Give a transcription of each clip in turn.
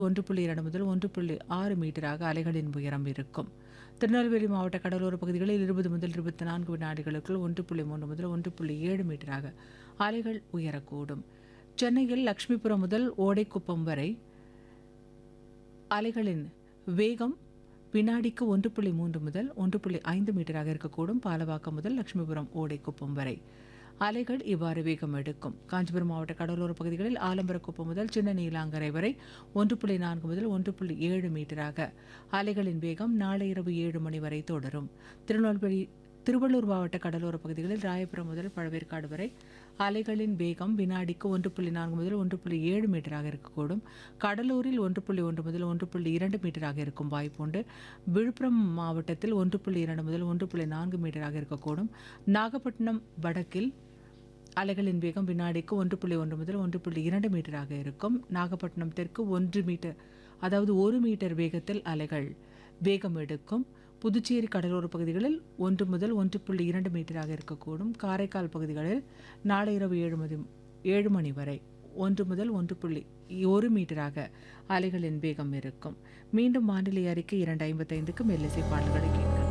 ஒன்று புள்ளி இரண்டு முதல் ஒன்று புள்ளி ஆறு மீட்டராக அலைகளின் உயரம் இருக்கும் திருநெல்வேலி மாவட்ட கடலோர பகுதிகளில் இருபது முதல் இருபத்தி நான்கு வினாடிகளுக்குள் ஒன்று புள்ளி மூன்று முதல் ஒன்று புள்ளி ஏழு மீட்டராக அலைகள் உயரக்கூடும் சென்னையில் லக்ஷ்மிபுரம் முதல் ஓடைக்குப்பம் வரை அலைகளின் வேகம் வினாடிக்கு ஒன்று புள்ளி மூன்று முதல் ஒன்று புள்ளி ஐந்து மீட்டராக இருக்கக்கூடும் பாலவாக்கம் முதல் லட்சுமிபுரம் ஓடைக்குப்பம் வரை அலைகள் இவ்வாறு வேகம் எடுக்கும் காஞ்சிபுரம் மாவட்ட கடலோர பகுதிகளில் ஆலம்பரக்குப்பம் முதல் சின்ன நீலாங்கரை வரை ஒன்று புள்ளி நான்கு முதல் ஒன்று புள்ளி ஏழு மீட்டராக அலைகளின் வேகம் நாளை இரவு ஏழு மணி வரை தொடரும் திருநெல்வேலி திருவள்ளூர் மாவட்ட கடலோர பகுதிகளில் ராயபுரம் முதல் பழவேற்காடு வரை அலைகளின் வேகம் வினாடிக்கு ஒன்று புள்ளி நான்கு முதல் ஒன்று புள்ளி ஏழு மீட்டராக இருக்கக்கூடும் கடலூரில் ஒன்று புள்ளி ஒன்று முதல் ஒன்று புள்ளி இரண்டு மீட்டராக இருக்கும் வாய்ப்புண்டு விழுப்புரம் மாவட்டத்தில் ஒன்று புள்ளி இரண்டு முதல் ஒன்று புள்ளி நான்கு மீட்டராக இருக்கக்கூடும் நாகப்பட்டினம் வடக்கில் அலைகளின் வேகம் வினாடிக்கு ஒன்று புள்ளி ஒன்று முதல் ஒன்று புள்ளி இரண்டு மீட்டராக இருக்கும் நாகப்பட்டினம் தெற்கு ஒன்று மீட்டர் அதாவது ஒரு மீட்டர் வேகத்தில் அலைகள் வேகம் எடுக்கும் புதுச்சேரி கடலோர பகுதிகளில் ஒன்று முதல் ஒன்று புள்ளி இரண்டு மீட்டராக இருக்கக்கூடும் காரைக்கால் பகுதிகளில் நாளை இரவு ஏழு மணி ஏழு மணி வரை ஒன்று முதல் ஒன்று புள்ளி ஒரு மீட்டராக அலைகளின் வேகம் இருக்கும் மீண்டும் வானிலை அறிக்கை இரண்டு ஐம்பத்தைந்துக்கு மெல்லிசை பாடல்களை கேட்கலாம்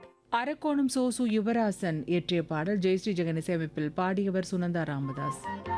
அரக்கோணம் சோசு யுவராசன் இயற்றிய பாடல் ஜெயஸ்ரீ ஜெகன் இசையமைப்பில் பாடியவர் சுனந்தா ராமதாஸ்